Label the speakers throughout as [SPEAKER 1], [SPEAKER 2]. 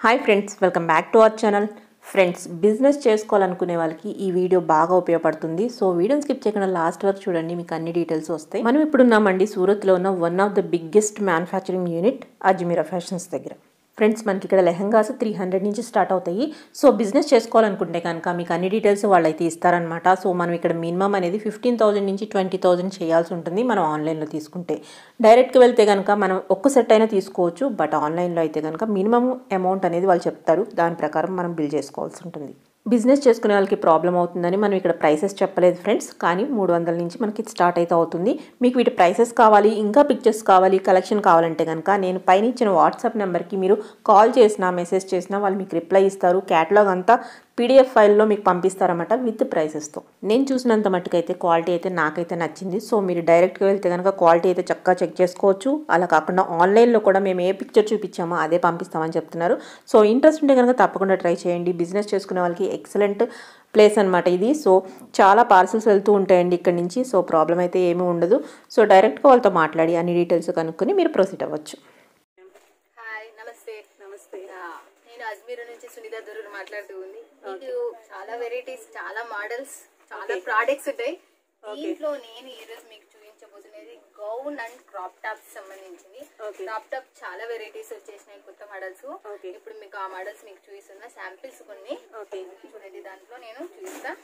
[SPEAKER 1] Hi friends welcome back to our channel friends business చేసుకోవాలనుకునే వాళ్ళకి ఈ వీడియో బాగా ఉపయోగపడుతుంది సో వీడియోని స్కిప్ చేయకుండా లాస్ట్ వరకు చూడండి మీకు అన్ని డీటెయిల్స్ వస్తాయి మనం ఇప్పుడు ఉన్నామండి సూరత్లో ఉన్న one of the biggest manufacturing unit Ajmera fashions దగ్గర ఫ్రెండ్స్ మనకి ఇక్కడ లెహంగాస్ త్రీ హండ్రెడ్ నుంచి స్టార్ట్ అవుతాయి సో బిజినెస్ చేసుకోవాలనుకుంటే కనుక మీకు అన్ని డీటెయిల్స్ వాళ్ళు అయితే ఇస్తారనమాట సో మనం ఇక్కడ మినిమం అనేది ఫిఫ్టీన్ థౌసండ్ నుంచి ట్వంటీ థౌసండ్ చేయాల్సి ఉంటుంది మనం ఆన్లైన్లో తీసుకుంటే డైరెక్ట్గా వెళ్తే కనుక మనం ఒక్క సెట్ అయినా తీసుకోవచ్చు బట్ ఆన్లైన్లో అయితే కనుక మినిమం అమౌంట్ అనేది వాళ్ళు చెప్తారు దాని ప్రకారం మనం బిల్ చేసుకోవాల్సి ఉంటుంది బిజినెస్ చేసుకునే వాళ్ళకి ప్రాబ్లం అవుతుందని మనం ఇక్కడ ప్రైసెస్ చెప్పలేదు ఫ్రెండ్స్ కానీ మూడు వందల నుంచి మనకి స్టార్ట్ అయితే అవుతుంది మీకు వీటి ప్రైసెస్ కావాలి ఇంకా పిక్చర్స్ కావాలి కలెక్షన్ కావాలంటే కనుక నేను పైన ఇచ్చిన వాట్సాప్ నెంబర్కి మీరు కాల్ చేసినా మెసేజ్ చేసినా వాళ్ళు మీకు రిప్లై ఇస్తారు క్యాటలాగ్ అంతా పీడిఎఫ్ ఫైల్లో మీకు పంపిస్తారన్నమాట విత్ ప్రైసెస్తో నేను చూసినంత మట్టుకైతే క్వాలిటీ అయితే నాకైతే నచ్చింది సో మీరు డైరెక్ట్గా వెళ్తే కనుక క్వాలిటీ అయితే చక్కగా చెక్ చేసుకోవచ్చు అలా కాకుండా ఆన్లైన్లో కూడా మేము ఏ పిక్చర్ చూపించామో అదే పంపిస్తామని చెప్తున్నారు సో ఇంట్రెస్ట్ ఉంటే కనుక తప్పకుండా ట్రై చేయండి బిజినెస్ చేసుకునే వాళ్ళకి ఎక్సలెంట్ ప్లేస్ అనమాట ఇది సో చాలా పార్సల్స్ వెళ్తూ ఉంటాయండి ఇక్కడ నుంచి సో ప్రాబ్లం అయితే ఏమీ ఉండదు సో డైరెక్ట్గా వాళ్ళతో మాట్లాడి అన్ని డీటెయిల్స్ కనుక్కొని మీరు ప్రొసీడ్ అవ్వచ్చు
[SPEAKER 2] హాయ్ నమస్తే నమస్తే నేను అజ్మీర్ నుంచి సునీత దొరూర్ మాట్లాడుతూ ఉంది మీకు చాలా వెరైటీస్ చాలా మోడల్స్ చాలా ప్రోడక్ట్స్ ఉంటాయి దీంట్లో నేను ఈ రోజు మీకు చూపించబోతున్నది గౌన్ అండ్ క్రాప్ టాప్స్ సంబంధించింది క్రాప్ టాప్ చాలా వెరైటీస్ వచ్చేసినాయి కొత్త మోడల్స్ ఇప్పుడు మీకు ఆ మోడల్స్ మీకు చూపిస్తున్నా శాంపిల్స్ కొన్ని చూడండి దాంట్లో నేను చూపిస్తా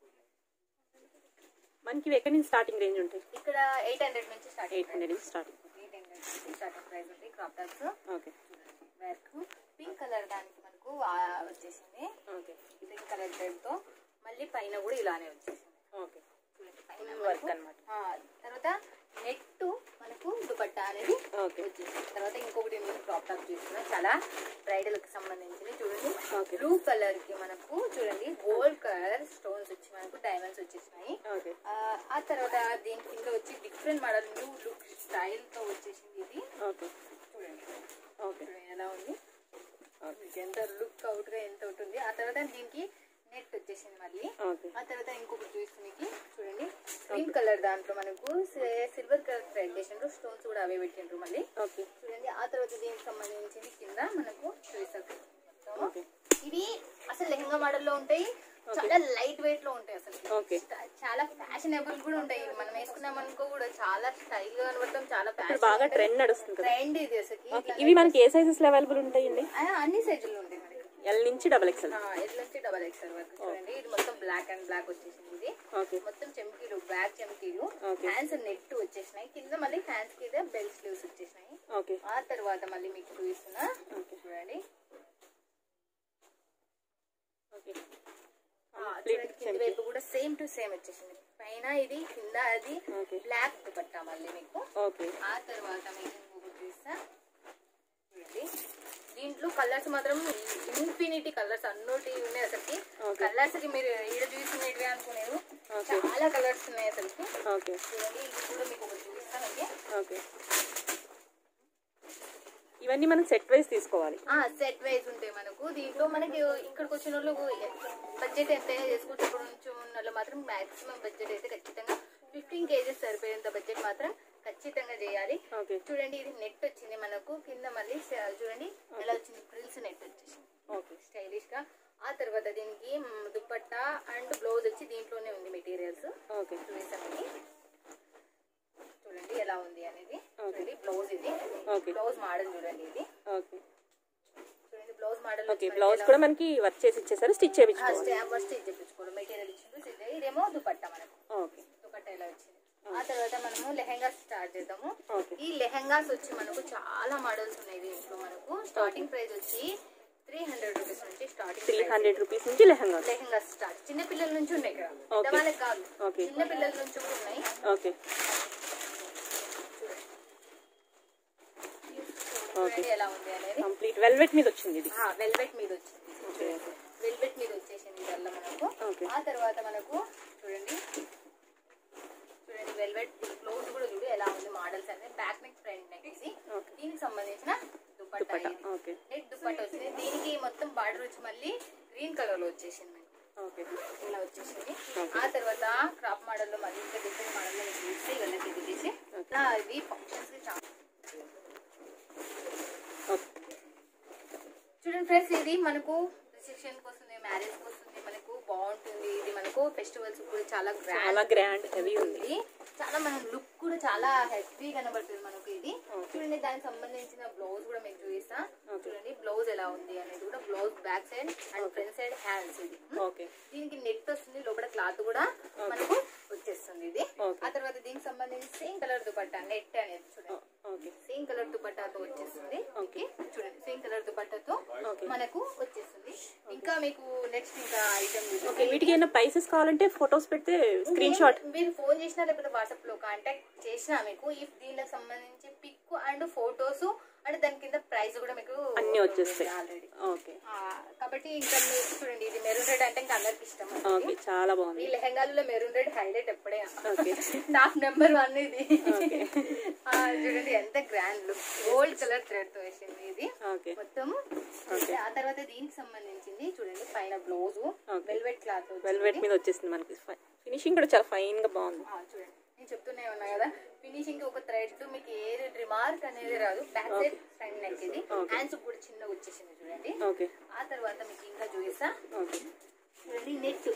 [SPEAKER 1] మనకి ఎక్కడి నుంచి స్టార్టింగ్ రేంజ్ ఉంటాయి
[SPEAKER 2] ఇక్కడ ఎయిట్ హండ్రెడ్ నుంచి స్టార్ట్
[SPEAKER 1] ఎయిట్ హండ్రెడ్ నుంచి స్టార్టింగ్
[SPEAKER 2] ఎయిట్ హండ్రెడ్ నుంచి స్టార్టింగ్ ప్రైస్ ఉంటాయి crop tops
[SPEAKER 1] okay
[SPEAKER 2] work pink colour దానికి మనకు ఆ వచ్చేసింది
[SPEAKER 1] ఓకే
[SPEAKER 2] పింక్ కలర్ థ్రెడ్ తో మళ్ళీ పైన కూడా ఇలానే వచ్చేసింది
[SPEAKER 1] ఓకే
[SPEAKER 2] చూడండి పైన
[SPEAKER 1] Full work
[SPEAKER 2] మనకు,
[SPEAKER 1] అన్నమాట.
[SPEAKER 2] ఆ, తర్వాత నెట్ మనకు దుపట్టా అనేది
[SPEAKER 1] ఓకే
[SPEAKER 2] వచ్చేసింది తర్వాత ఇంకొకటి నేను క్రాప్ టాప్ చూస్తున్నా చాలా బ్రైడల్ కి సంబంధించింది చూడండి
[SPEAKER 1] Okay.
[SPEAKER 2] బ్లూ కలర్ కి మనకు చూడండి గోల్డ్ కలర్ స్టోన్స్ వచ్చి మనకు డైమండ్స్ వచ్చేసినాయి
[SPEAKER 1] ఓకే
[SPEAKER 2] ఆ, ఆ తర్వాత దీని కింద వచ్చి different model new look style తో వచ్చేసింది ఇది
[SPEAKER 1] ఓకే
[SPEAKER 2] చూడండి
[SPEAKER 1] ఓకే
[SPEAKER 2] చూడండి ఎలా ఉంది మీకు ఎంత లుక్ అవుట్ గా ఎంత ఉంటుంది ఆ తర్వాత దీనికి నెట్ వచ్చేసింది మళ్ళీ
[SPEAKER 1] ఓకే
[SPEAKER 2] ఆ తర్వాత ఇంకొకటి చూసి మీకు చూడండి గ్రీన్ కలర్ దాంట్లో మనకు సిల్వర్ కలర్ థ్రెడ్ చేసిండ్రు స్టోన్స్ కూడా అవే పెట్టిండ్రు మళ్ళీ
[SPEAKER 1] ఓకే
[SPEAKER 2] చూడండి ఆ తర్వాత దీనికి సంబంధించింది కింద మనకు చూపిస్తారు
[SPEAKER 1] ఓకే
[SPEAKER 2] ఇవి అసలు లెహంగా మోడల్ లో ఉంటాయి చాలా లైట్ వెయిట్ లో ఉంటాయి అసలు
[SPEAKER 1] ఓకే
[SPEAKER 2] చాలా ఫ్యాషనబుల్ కూడా ఉంటాయి ఇవి మనం వేసుకున్నాం అనుకో కూడా చాలా స్టైల్ గా కనబడతాం చాలా
[SPEAKER 1] ఇప్పుడు బాగా ట్రెండ్ నడుస్తుంది కదా
[SPEAKER 2] ట్రెండ్ ఇది అసలు
[SPEAKER 1] ఓకే ఇవి మనకి ఏ సైజెస్ లో అవైలబుల్ ఉంటాయండి
[SPEAKER 2] అన్ని సైజులు ఉంటాయి మనకి
[SPEAKER 1] ఎల్ నుంచి డబల్ ఎక్స్ఎల్
[SPEAKER 2] ఎట్లా నుంచి డబల్ ఎక్స్ఎల్ వరకు చూడండి ఇది మొత్తం బ్లాక్ అండ్ బ్లాక్ వచ్చేసింది ఇది
[SPEAKER 1] ఓకే
[SPEAKER 2] మొత్తం చెమ్కీలు బ్యాక్ చెమ్కీలు
[SPEAKER 1] Okay.
[SPEAKER 2] హ్యాండ్స్ నెట్ వచ్చేసినాయి కింద మళ్ళీ హ్యాండ్స్ కి బెల్ స్లీవ్స్ వచ్చేసినాయి
[SPEAKER 1] ఓకే
[SPEAKER 2] ఆ తర్వాత మళ్ళీ మీకు చూపిస్తున్నా
[SPEAKER 1] Okay.
[SPEAKER 2] చూడండి
[SPEAKER 1] ఓకే
[SPEAKER 2] ఆ, చూడండి కింది వైపు కూడా సేమ్ టు సేమ్ వచ్చేసింది పైన ఇది కింద అది
[SPEAKER 1] Okay.
[SPEAKER 2] బ్లాక్ దుపట్టా మళ్ళీ మీకు
[SPEAKER 1] ఓకే
[SPEAKER 2] ఆ తర్వాత మీకు ఇంకొకటి చూస్తా చూడండి దీంట్లో కలర్స్ మాత్రం ఇన్ఫినిటీ కలర్స్ అన్నోటి ఉన్నాయి అసలుకి
[SPEAKER 1] Okay.
[SPEAKER 2] కలర్స్ కి మీరు ఈడ చూసినవి అనుకునేరు
[SPEAKER 1] Okay.
[SPEAKER 2] చాలా కలర్స్ ఉన్నాయి అసలుకి
[SPEAKER 1] ఓకే
[SPEAKER 2] చూడండి ఇది కూడా మీకు ఒకటి చూపిస్తాను ఓకే
[SPEAKER 1] ఓకే ఇవన్నీ మనం సెట్ వైజ్ తీసుకోవాలి
[SPEAKER 2] ఆ సెట్ వైజ్ ఉంటాయి మనకు దీంట్లో మనకి ఇక్కడికి వచ్చిన వాళ్ళు బడ్జెట్ ఎంత చేసుకోవచ్చు ఇక్కడ నుంచి ఉన్న వాళ్ళు మాత్రం మాక్సిమం బడ్జెట్ అయితే ఖచ్చితంగా ఫిఫ్టీన్ కేజెస్ సరిపోయేంత బడ్జెట్ మాత్రం ఖచ్చితంగా చేయాలి
[SPEAKER 1] ఓకే
[SPEAKER 2] చూడండి ఇది నెట్ వచ్చింది మనకు కింద మళ్ళీ స- చూడండి ఎలా వచ్చింది ఫ్రిల్స్ నెట్ వచ్చేసింది
[SPEAKER 1] ఓకే
[SPEAKER 2] స్టైలిష్ గా ఆ తర్వాత దీనికి మ్, దుపట్టా అండ్ బ్లౌజ్ వచ్చి దీంట్లోనే ఉంది మెటీరియల్స్
[SPEAKER 1] ఓకే
[SPEAKER 2] చూపిస్తామండి చూడండి ఎలా ఉంది అనేది
[SPEAKER 1] Okay.
[SPEAKER 2] చూడండి బ్లౌజ్ ఇది
[SPEAKER 1] Okay.
[SPEAKER 2] బ్లౌజ్ మోడల్ చూడండి ఇది
[SPEAKER 1] ఓకే
[SPEAKER 2] చూడండి బ్లౌజ్ మోడల్
[SPEAKER 1] ఓకే బ్లౌజ్ కూడా మనకి వర్క్ చేసి ఇచ్చేసారు స్టిచ్ చేయించుకోవాలి
[SPEAKER 2] ఫస్ట్ ఇది చెప్పించుకోవడం మెటీరియల్ ఇచ్చిండు సిద్ధ ఇదేమో దుపట్టా మనకు
[SPEAKER 1] ఓకే
[SPEAKER 2] దుపట్టా ఇలా వచ్చింది ఆ తర్వాత మనము లెహెంగా స్టార్ట్ చేద్దాము
[SPEAKER 1] ఓకే
[SPEAKER 2] ఈ లెహెంగాస్ వచ్చి మనకు చాలా మోడల్స్ ఉన్నాయి దీంట్లో మనకు స్టార్టింగ్ ప్రైస్ వచ్చి త్రీ హండ్రెడ్ రూపీస్ నుంచి స్టార్టింగ్
[SPEAKER 1] త్రీ హండ్రెడ్ రూపీస్ నుంచి లెహంగా
[SPEAKER 2] లెహెంగా స్టార్ట్ చిన్న పిల్లల నుంచి ఉన్నాయి ఇక్కడ
[SPEAKER 1] Okay.
[SPEAKER 2] పెద్దవాళ్ళకి కాదు
[SPEAKER 1] Okay.
[SPEAKER 2] చిన్న పిల్లల నుంచి కూడా ఉన్నాయి
[SPEAKER 1] ఓకే
[SPEAKER 2] చూడండి ఎలా ఉంది అనేది
[SPEAKER 1] కంప్లీట్ వెల్వెట్ మీద వచ్చింది ఇది
[SPEAKER 2] వెల్వెట్ మీద వచ్చింది
[SPEAKER 1] ఓకే
[SPEAKER 2] వెల్వెట్ మీద వచ్చేసింది ఇదల్లా మనకు
[SPEAKER 1] Okay.
[SPEAKER 2] ఆ తర్వాత మనకు చూడండి చూడండి వెల్వెట్ బ్లౌజ్ కూడా చూడు ఎలా ఉంది మోడల్స్ అనేది బ్యాక్ నెక్ ఫ్రంట్ నెక్ ఇది
[SPEAKER 1] Okay.
[SPEAKER 2] దీనికి సంబంధించిన దుపట్టా
[SPEAKER 1] దుపట్టా
[SPEAKER 2] ఇది
[SPEAKER 1] ఓకే
[SPEAKER 2] నెట్ దుపట్టా వచ్చింది దీనికి మొత్తం బార్డర్ వచ్చి మళ్ళీ గ్రీన్ కలర్ లో వచ్చేసింది మనకి.
[SPEAKER 1] ఓకే
[SPEAKER 2] ఇలా వచ్చేసింది ఆ తర్వాత క్రాప్ మోడల్ లో మళ్ళీ ఇంకా డిఫరెంట్ మోడల్ లో చూసి వెళ్ళకి దిగేసి ఇలా ఇది ఫంక్షన్స్ కి చాలా
[SPEAKER 1] ఓకే
[SPEAKER 2] చూడండి ఫ్రెండ్స్ ఇది మనకు రిసెప్షన్ కి వస్తుంది మ్యారేజ్ కి వస్తుంది మనకు బాగుంటుంది ఇది మనకు ఫెస్టివల్స్ కూడా చాలా గ్రాండ్
[SPEAKER 1] చాలా గ్రాండ్ హెవీ ఉంది
[SPEAKER 2] ఉంది చాలా మన లుక్ కూడా చాలా హెవీ కనబడుతుంది మనకు ఇది చూడండి దానికి సంబంధించిన బ్లౌజ్ కూడా మీకు చూపిస్తా చూడండి బ్లౌజ్ ఎలా ఉంది అనేది కూడా blouse back side and front side hands ఇది
[SPEAKER 1] ఓకే
[SPEAKER 2] దీనికి నెట్ వస్తుంది లోపల క్లాత్ కూడా మనకు వచ్చేస్తుంది ఇది
[SPEAKER 1] Okay.
[SPEAKER 2] ఆ తర్వాత దీనికి సంబంధించి సేమ్ కలర్ దుపట్టా నెట్ అనేది చూడండి
[SPEAKER 1] ఓకే
[SPEAKER 2] సేమ్ కలర్ దుపట్టాతో వచ్చేస్తుంది
[SPEAKER 1] Okay.
[SPEAKER 2] చూడండి సేమ్ కలర్ దుపట్టాతో
[SPEAKER 1] Okay.
[SPEAKER 2] మనకు వచ్చేస్తుంది ఇంకా మీకు నెక్స్ట్ ఇంకా ఐటమ్
[SPEAKER 1] ఓకే వీటికి ఏమైనా ప్రైసెస్ కావాలంటే ఫొటోస్ పెడితే స్క్రీన్ షాట్
[SPEAKER 2] మీరు ఫోన్ చేసినా లేకపోతే వాట్సాప్ లో కాంటాక్ట్ చేసినా మీకు ఈ దీనికి సంబంధించి పిక్ అండ్ ఫోటోస్ అండ్ దాని కింద ప్రైస్ కూడా మీకు
[SPEAKER 1] అన్నీ వచ్చేస్తాయి
[SPEAKER 2] ఆల్రెడీ
[SPEAKER 1] ఓకే
[SPEAKER 2] కాబట్టి ఇంకా మీరు చూడండి ఇది మెరూన్ రెడ్ అంటే ఇంకా అందరికి ఇష్టం
[SPEAKER 1] ఓకే చాలా బాగుంది
[SPEAKER 2] ఈ లెహంగాలలో మెరూన్ రెడ్ హైలైట్ ఎప్పుడైనా
[SPEAKER 1] ఓకే
[SPEAKER 2] నాకు నెంబర్ వన్ ఇది ఆ, చూడండి ఎంత grand look gold colour thread తో వేసింది ఇది
[SPEAKER 1] ఓకే
[SPEAKER 2] మొత్తం ఆ తర్వాత దీనికి సంబంధించింది చూడండి పైన blouse
[SPEAKER 1] Okay.
[SPEAKER 2] Velvet cloth
[SPEAKER 1] velvet మీద వచ్చేసింది మనకి ఫినిషింగ్ కూడా చాలా ఫైన్ గా బాగుంది
[SPEAKER 2] చూడండి నేను చెప్తూనే ఉన్నా కదా ఫినిషింగ్ ఒక థ్రెడ్ మీకు ఏ రిమార్క్ అనేది రాదు బ్యాక్ సైడ్ ఫ్రంట్ నెక్ ఇది హ్యాండ్స్ కూడా చిన్నగా వచ్చేసింది చూడండి
[SPEAKER 1] ఓకే
[SPEAKER 2] ఆ తర్వాత మీకు ఇంకా చూపిస్తా
[SPEAKER 1] ఓకే
[SPEAKER 2] చూడండి నెట్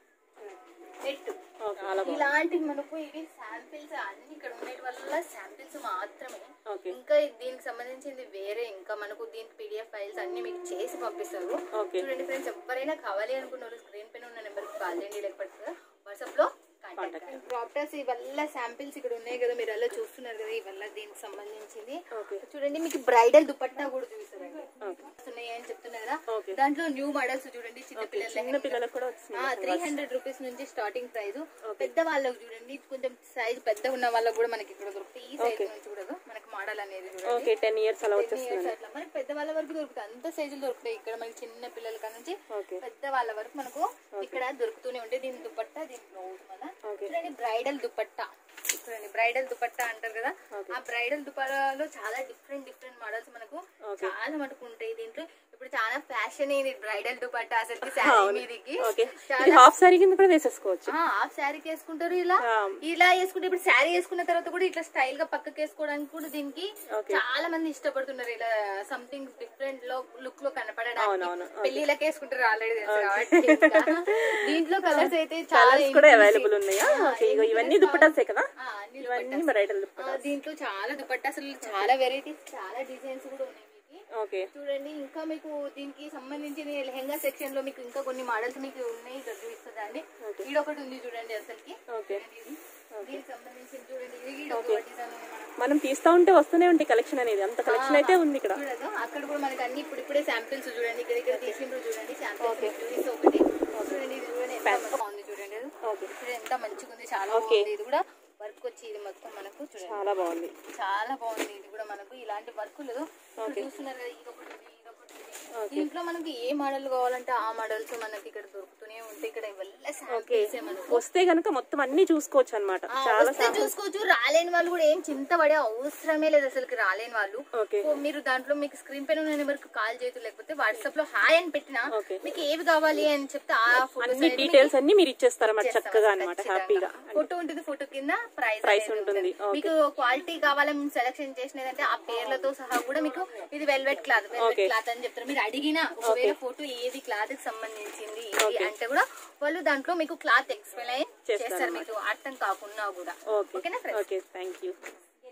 [SPEAKER 2] నెట్
[SPEAKER 1] చాలా బాగుంది
[SPEAKER 2] ఇలాంటి మనకు ఇవి శాంపిల్స్ అన్ని ఇక్కడ ఉండేటి వల్ల శాంపిల్స్ మాత్రమే
[SPEAKER 1] ఓకే
[SPEAKER 2] ఇంకా దీనికి సంబంధించింది వేరే ఇంకా మనకు దీనికి పీడిఎఫ్ ఫైల్స్ అన్ని మీకు చేసి పంపిస్తారు
[SPEAKER 1] ఓకే
[SPEAKER 2] చూడండి ఫ్రెండ్స్ ఎవరైనా కావాలి అనుకున్నారు స్క్రీన్ పైన ఉన్న నెంబర్ కాల్ చేయండి లేకపోతే వాట్సాప్ లో ప్రాప్టర్స్ ఇవల్ల శాంపిల్స్ ఇక్కడ ఉన్నాయి కదా మీరు అలా చూస్తున్నారు కదా ఇవల్ల దీనికి సంబంధించింది
[SPEAKER 1] ఓకే
[SPEAKER 2] చూడండి మీకు బ్రైడల్ దుపట్టా కూడా చూపిస్తారండి ఉన్నాయి అని చెప్తున్నారు కదా
[SPEAKER 1] ఓకే
[SPEAKER 2] దాంట్లో న్యూ మోడల్స్ చూడండి చిన్న
[SPEAKER 1] చిన్న
[SPEAKER 2] పిల్లల
[SPEAKER 1] పిల్లలకు కూడా వచ్చింది
[SPEAKER 2] త్రీ హండ్రెడ్ రూపీస్ నుంచి స్టార్టింగ్ ప్రైస్ పెద్ద వాళ్ళకి చూడండి కొంచెం సైజ్ పెద్ద ఉన్న వాళ్ళకి కూడా మనకి ఇక్కడ దొరుకుతాయి ఈ సైజ్ నుంచి కూడా మనకి మోడల్ అనేది చూడండి
[SPEAKER 1] ఓకే టెన్ ఇయర్స్ అలా
[SPEAKER 2] Ten
[SPEAKER 1] వచ్చేస్తుంది
[SPEAKER 2] years అట్లా మనకి పెద్ద వాళ్ళ వరకు దొరుకుతాయి అంత సైజులు దొరుకుతాయి ఇక్కడ మనకి చిన్న పిల్లల కాడ నుంచి
[SPEAKER 1] ఓకే
[SPEAKER 2] పెద్ద వాళ్ళ వరకు మనకు ఇక్కడ దొరుకుతూనే ఉంటాయి దీని దుపట్టా దీని బ్లౌజ్ మన
[SPEAKER 1] ఓకే
[SPEAKER 2] చూడండి బ్రైడల్ దుపట్టా చూడండి బ్రైడల్ దుపట్టా అంటారు కదా ఆ బ్రైడల్ దుపట్టాలో చాలా డిఫరెంట్ డిఫరెంట్ మోడల్స్ మనకు చాలా మటుకు ఉంటాయి దీంట్లో ఇప్పుడు చాలా ఫ్యాషన్ ఇది బ్రైడల్ దుపట్టా అసలు శారీ మీదికి
[SPEAKER 1] ఓకే
[SPEAKER 2] చాలా
[SPEAKER 1] ఇది హాఫ్ సారీ కింద కూడా వేసేసుకోవచ్చు
[SPEAKER 2] ఆ హాఫ్ శారీకి వేసుకుంటారు ఇలా
[SPEAKER 1] ఆ.
[SPEAKER 2] ఇలా వేసుకుంటే ఇప్పుడు శారీ వేసుకున్న తర్వాత కూడా ఇట్లా స్టైల్ గా పక్కకి వేసుకోవడానికి కూడా దీనికి
[SPEAKER 1] Okay.
[SPEAKER 2] చాలా మంది ఇష్టపడుతున్నారు ఇలా సంథింగ్ డిఫరెంట్ లో లుక్ లో కనపడడానికి
[SPEAKER 1] అవునవును.
[SPEAKER 2] పెళ్లిళ్ళకి వేసుకుంటారు ఆల్రెడీ కాబట్టి ఇంకా. దీంట్లో కలర్స్ అయితే చాలా
[SPEAKER 1] కలర్స్ కూడా
[SPEAKER 2] inclusive.
[SPEAKER 1] అవైలబుల్ ఉన్నాయా
[SPEAKER 2] ఆ,
[SPEAKER 1] ఓకే ఇగో ఇవన్నీ
[SPEAKER 2] inclusive
[SPEAKER 1] దుప్పటాసే కదా
[SPEAKER 2] ఆ, అన్ని
[SPEAKER 1] ఇవన్నీ బ్రైడల్
[SPEAKER 2] ఆ, దీంట్లో చాలా దుపట్టా అసలు చాలా వెరైటీస్ చాలా డిజైన్స్ కూడా ఉన్నాయి మీకు
[SPEAKER 1] ఓకే
[SPEAKER 2] చూడండి ఇంకా మీకు దీనికి సంబంధించిన లెహంగా సెక్షన్ లో మీకు ఇంకా కొన్ని మోడల్స్ మీకు ఉన్నాయి ఇక్కడ చూపిస్తుందండి ఈడ ఒకటి ఉంది చూడండి అసలుకి
[SPEAKER 1] ఓకే
[SPEAKER 2] ఇది. దీనికి సంబంధించిన చూడండి ఇది ఈడ ఒక డిజైన్ ఉంది మనకు.
[SPEAKER 1] మనం తీస్తా ఉంటే వస్తూనే ఉంటాయి కలెక్షన్ అనేది అంత కలెక్షన్ అయితే ఉంది ఇక్కడ
[SPEAKER 2] చూడదు అక్కడ కూడా మనకి అన్ని ఇప్పుడు ఇప్పుడే శాంపిల్స్ చూడండి ఇక్కడ ఇక్కడ తీసిండ్రు చూడండి శాంపిల్స్ చూసి ఒకటి చూడండి ఇది చూడండి ఎంత బాగుంది చూడండి అది.
[SPEAKER 1] ఓకే
[SPEAKER 2] చూడండి ఎంత మంచిగా ఉంది చాలా బాగుంది ఇది కూడా వర్క్ వచ్చి ఇది మొత్తం మనకు చూడండి
[SPEAKER 1] చాలా బాగుంది
[SPEAKER 2] చాలా బాగుంది ఇది కూడా మనకు ఇలాంటి వర్కులు చూస్తున్నారు కదా ఇది ఒకటి ఉంది, ఇది ఒకటి ఉంది. దీంట్లో మనకి ఏ మోడల్ కావాలంటే ఆ మోడల్స్ మనకి ఇక్కడ దొరుకుతూనే ఉంటాయి ఇక్కడ ఇవల్ల samples ఏ మనకు
[SPEAKER 1] వస్తే గనుక మొత్తం అన్ని చూసుకోవచ్చు అనమాట
[SPEAKER 2] ఆ,
[SPEAKER 1] చాలా
[SPEAKER 2] వస్తే చూసుకోవచ్చు రాలేని వాళ్ళు కూడా ఏం చింతపడే అవసరమే లేదు అసలు రాలేని వాళ్ళు
[SPEAKER 1] ఓకే
[SPEAKER 2] సో మీరు దాంట్లో మీకు స్క్రీన్ పైన ఉన్న నెంబర్ కాల్ చేయదు లేకపోతే వాట్సాప్ లో హాయ్ అని పెట్టినా
[SPEAKER 1] ఓకే.
[SPEAKER 2] మీకు ఏవి కావాలి అని చెప్తే ఆ ఫోటోస్
[SPEAKER 1] అన్ని డీటెయిల్స్ అన్ని మీరు ఇచ్చేస్తారన్నమాట చక్కగా అనమాట హ్యాపీగా
[SPEAKER 2] ఫోటో ఉంటుంది ఫోటో కింద ప్రైస్
[SPEAKER 1] Price ఉంటుంది. ఓకే.
[SPEAKER 2] మీకు క్వాలిటీ కావాలని సెలెక్షన్ చేసినదంటే ఆ పేర్లతో సహా కూడా మీకు ఇది వెల్వెట్ క్లాత్ వెల్వెట్ క్లాత్ అని చెప్తారు మీరు అడిగినా ఒకవేళ ఫోటో ఏది క్లాత్ కి సంబంధించింది ఇది అంటే కూడా వాళ్ళు దాంట్లో మీకు క్లాత్ ఎక్స్ప్లెయిన్ చేస్తారు మీకు అర్థం కాకుండా కూడా
[SPEAKER 1] ఓకే
[SPEAKER 2] ఓకేనా ఫ్రెండ్స్
[SPEAKER 1] ఓకే థ్యాంక్ యూ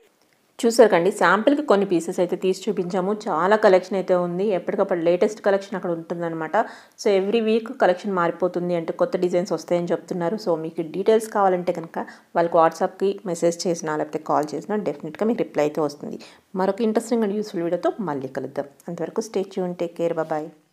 [SPEAKER 3] చూసారు కండి శాంపిల్కి కొన్ని పీసెస్ అయితే తీసి చూపించాము చాలా కలెక్షన్ అయితే ఉంది ఎప్పటికప్పుడు లేటెస్ట్ కలెక్షన్ అక్కడ ఉంటుందన్నమాట సో ఎవ్రీ వీక్ కలెక్షన్ మారిపోతుంది అంటే కొత్త డిజైన్స్ వస్తాయని చెప్తున్నారు సో మీకు డీటెయిల్స్ కావాలంటే కనుక వాళ్ళకి వాట్సాప్కి మెసేజ్ చేసినా లేకపోతే కాల్ చేసినా డెఫినెట్గా మీకు రిప్లై అయితే వస్తుంది మరొక ఇంట్రెస్టింగ్ అండ్ యూస్ఫుల్ వీడియోతో మళ్ళీ కలుద్దాం అంతవరకు stay tune take care bye